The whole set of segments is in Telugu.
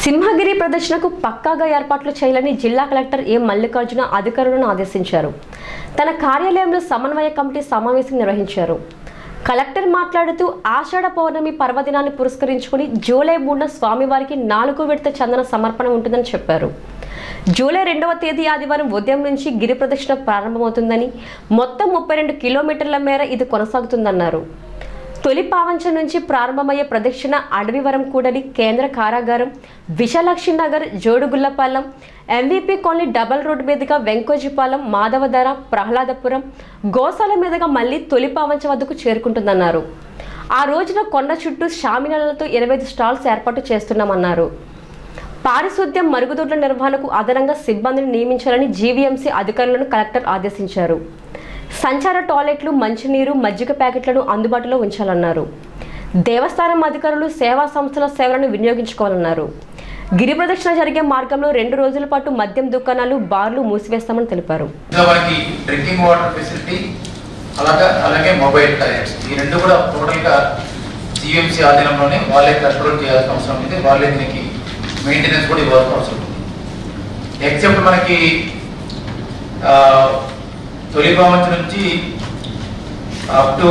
సింహగిరి ప్రదర్శనకు పక్కాగా ఏర్పాట్లు చేయాలని జిల్లా కలెక్టర్ ఏ మల్లికార్జున అధికారులను ఆదేశించారు తన కార్యాలయంలో సమన్వయ కమిటీ సమావేశం నిర్వహించారు కలెక్టర్ మాట్లాడుతూ ఆషాఢ పౌర్ణమి పర్వదినాన్ని పురస్కరించుకుని జూలై మూడున స్వామివారికి నాలుగో విడత చందన సమర్పణ ఉంటుందని చెప్పారు జూలై రెండవ తేదీ ఆదివారం ఉదయం నుంచి గిరి ప్రదక్షిణ ప్రారంభమవుతుందని మొత్తం ముప్పై రెండు కిలోమీటర్ల మేర ఇది కొనసాగుతుందన్నారు తొలి పావంచ నుంచి ప్రారంభమయ్యే ప్రదక్షిణ అడవివరం కూడలి కేంద్ర కారాగారం Visalakshi Nagar Jodugullapalem MVP colony double road మీదుగా వెంకోజీపాలెం మాధవధర ప్రహ్లాదపురం గోశాల మీదుగా మళ్ళీ తొలి పావంచ వద్దకు చేరుకుంటుందన్నారు ఆ రోజున కొండ చుట్టూ షామినాలతో ఇరవై ఐదు స్టాల్స్ ఏర్పాటు చేస్తున్నామన్నారు పారిశుద్ధ్యం మరుగుదొడ్ల నిర్వహణకు అదనంగా సిబ్బందిని నియమించాలని జీవీఎంసీ అధికారులను కలెక్టర్ ఆదేశించారు సంచార టాయిలెట్లు మంచినీరు మజ్జిగ ప్యాకెట్లను అందుబాటులో ఉంచాలన్నారు దేవస్థానం అధికారులు సేవా సంస్థల సేవలను వినియోగించుకోవాలన్నారు గిరి ప్రదక్షిణ జరిగే మార్గంలో రెండు రోజుల పాటు మద్యం దుకాణాలు బార్లు మూసివేస్తామని తెలిపారు ఇంకా మనకి డ్రింకింగ్ వాటర్ ఫెసిలిటీ అలాగే అలాగే మొబైల్ టాయిలెట్స్ ఈ రెండు కూడా టోటల్గా జిఎంసీ ఆధీనంలోనే వాళ్ళే కంట్రోల్ చేయాల్సిన అవసరం ఉంది వాళ్ళే దీనికి మెయింటెనెన్స్ కూడా ఇవ్వాల్సిన అవసరం ఉంది ఎక్సెప్ట్ మనకి ఆ, తొలి భావంతి నుంచి అప్ టు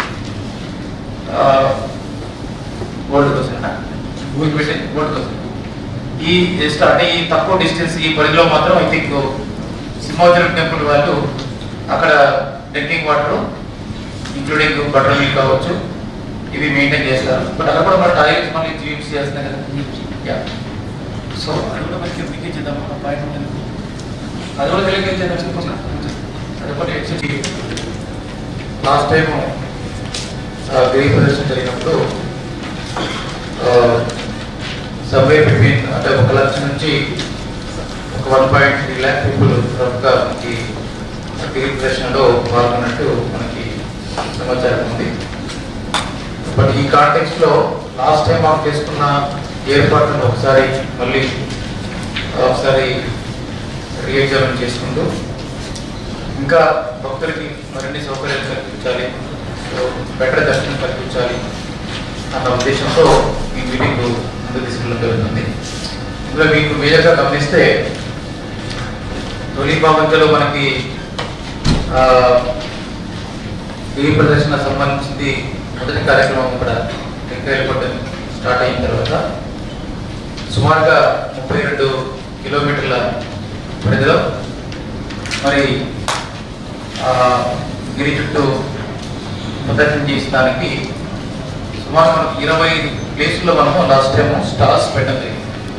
గోల్డ్ కోసం ఊరికి పెట్టే గోల్డ్ కోసం ఈ జస్ట్ అంటే ఈ తక్కువ డిస్టెన్స్ ఈ పరిధిలో మాత్రం ఐ థింక్ సింహాచలం టెంపుల్ వాళ్ళు అక్కడ drinking water including buttermilk కావచ్చు ఇవి మెయింటైన్ చేస్తారు బట్ అక్కడ కూడా మన టాయిలెట్స్ మళ్ళీ యూస్ చేస్తున్నాయి కదా యా సో అది కూడా మనకి మీకు చేద్దాం పాయింట్ ఉంటుంది అది కూడా తెలియజేద్దాం అది ఒకటి యాక్చువల్లీ లాస్ట్ టైం గిరి ప్రదర్శన జరిగినప్పుడు సబ్వే బిట్వీన్ అంటే ఒక లక్ష నుంచి ఒక one point three lakh people రఫ్గా మనకి గిరి ప్రదర్శనలో పాల్గొన్నట్టు మనకి సమాచారం ఉంది బట్ ఈ కాంటెక్స్ట్ లో లాస్ట్ టైం మనం చేసుకున్న ఏర్పాట్లను ఒకసారి మళ్ళీ ఒకసారి రీఎగ్జామిన్ చేసుకుంటూ ఇంకా భక్తులకి మరిన్ని సౌకర్యాలు కల్పించాలి సో బెటర్ దర్శనం కల్పించాలి అన్న ఉద్దేశంతో ఈ మీటింగ్ ముందుకు తీసుకెళ్ళడం జరుగుతుంది ఇందులో మీకు మేజర్గా గమనిస్తే తొలి భాగంలో మనకి ఆ, ఈ ప్రదర్శన సంబంధించింది మొదటి కార్యక్రమం కూడా టెంకాయలపట్టు స్టార్ట్ అయిన తర్వాత సుమారుగా ముప్పై రెండు కిలోమీటర్ల పరిధిలో మరి ఆ, గిరి చుట్టూ ప్రదర్శన చేసడానికి సుమారు మనకు ఇరవై ప్లేసుల్లో మనము లాస్ట్ టైం స్టాల్స్ పెట్టడం జరిగింది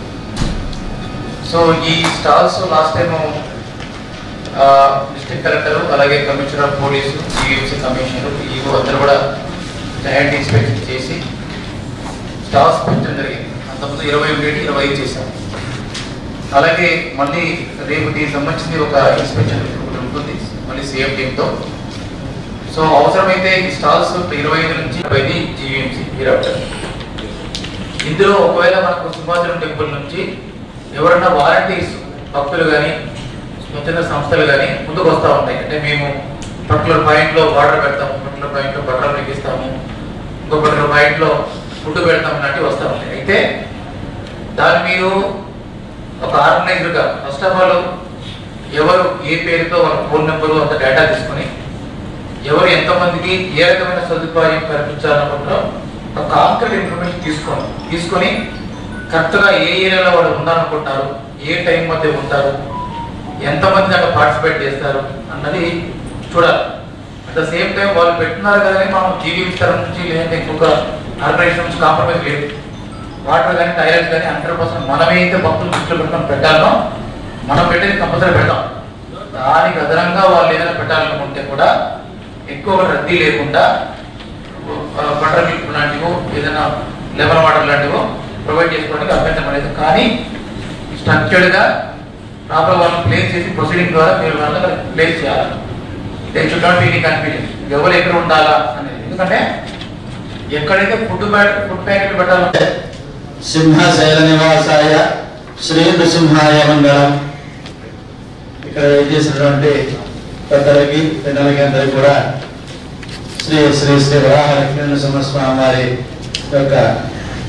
సో ఈ stalls last time district collector అలాగే commissioner of police CMC commissioner EO అందరూ కూడా జాయింట్ ఇన్స్పెక్షన్ చేసి స్టాల్స్ పెట్టడం జరిగింది అంతకుముందు ఇరవై ఉండేది ఇరవై ఐదు చేశాం అలాగే మళ్ళీ రేపు దీనికి సంబంధించి ఒక ఇన్స్పెక్షన్ ఒకటి ఉంటుంది మళ్ళీ సీఎం టీంతో సో అవసరమైతే ఈ స్టాల్స్ ఇరవై ఐదు నుంచి ఇరవై జీవీఎంసీ హీరాప్టర్ ఇందులో ఒకవేళ మనకు సింహాచలం టెంపుల్ నుంచి ఎవరన్నా వాలంటీర్స్ భక్తులు కానీ స్వచ్ఛంద సంస్థలు కానీ ముందుకు వస్తూ ఉంటాయి అంటే మేము పర్టికులర్ పాయింట్లో వాటర్ పెడతాము పర్టికులర్ పాయింట్లో బట్టలు పెట్టిస్తాము ఇంకో పర్టికులర్ పాయింట్లో ఫుడ్ పెడతాం అన్నట్టు వస్తూ ఉంటాయి అయితే దాన్ని మీరు ఒక ఆర్గనైజర్గా ఫస్ట్ ఆఫ్ ఆల్ ఎవరు ఏ పేరుతో వాళ్ళ ఫోన్ నెంబరు అంత డేటా తీసుకొని ఎవరు ఎంతమందికి ఏ రకమైన సదుపాయం కల్పించాలనుకుంటారో ఒక కాంక్రీట్ ఇన్ఫర్మేషన్ తీసుకోండి తీసుకొని కరెక్ట్గా ఏ ఏరియాలో వాళ్ళు ఉండాలనుకుంటారు ఏ టైం మధ్య ఉంటారు ఎంతమంది దాంట్లో పార్టిసిపేట్ చేస్తారు అన్నది చూడాలి అట్ ద సేమ్ టైం వాళ్ళు పెట్టినారు కదా అని మనం జీవీ తరం నుంచి లేదంటే ఇంకొక ఆర్గనైజేషన్ నుంచి కాంప్రమైజ్ లేదు వాటర్ కానీ టైలెట్స్ కానీ హండ్రెడ్ పర్సెంట్ మనమే అయితే భక్తులు దృష్టిలో పెట్టుకొని పెట్టాలో మనం పెట్టేది కంపల్సరీ పెడతాం దానికి అదనంగా వాళ్ళు ఏదైనా పెట్టాలనుకుంటే కూడా ఎక్కువ రద్దీ లేకుండా బటర్ మిల్క్ లాంటివో ఏదైనా లెమన్ వాటర్ లాంటివో ప్రొవైడ్ చేసుకోవడానికి అభ్యంతరం అనేది కానీ స్ట్రక్చర్డ్గా ప్రాపర్ వాళ్ళని ప్లేస్ చేసి ప్రొసీడింగ్ ద్వారా మీరు వాళ్ళని ప్లేస్ చేయాలి they should not be any confusion ఎవరు ఎక్కడ ఉండాలా అనేది ఎందుకంటే ఎక్కడైతే ఫుడ్ ఫుడ్ ప్యాకెట్ పెట్టాలంటే సింహశైల నివాసాయ శ్రీ నృసింహాయ మంగళం ఇక్కడ ఏం చేసినటువంటి పెద్దలకి పిల్లలకి అందరికీ కూడా శ్రీ శ్రీ శ్రీ వరాహ లక్ష్మీ నరసింహస్వామి వారి యొక్క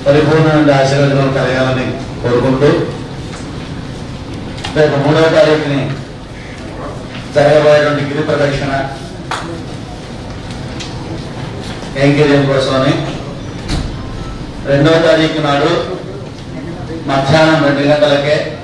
పరిపూర్ణమైన ఆశీర్వచనం కలగాలని కోరుకుంటూ రేపు మూడవ తారీఖుని జరగబోయేటువంటి గిరి ప్రదక్షిణ కైంకర్యం కోసమని రెండవ తారీఖు నాడు మధ్యాహ్నం రెండు గంటలకే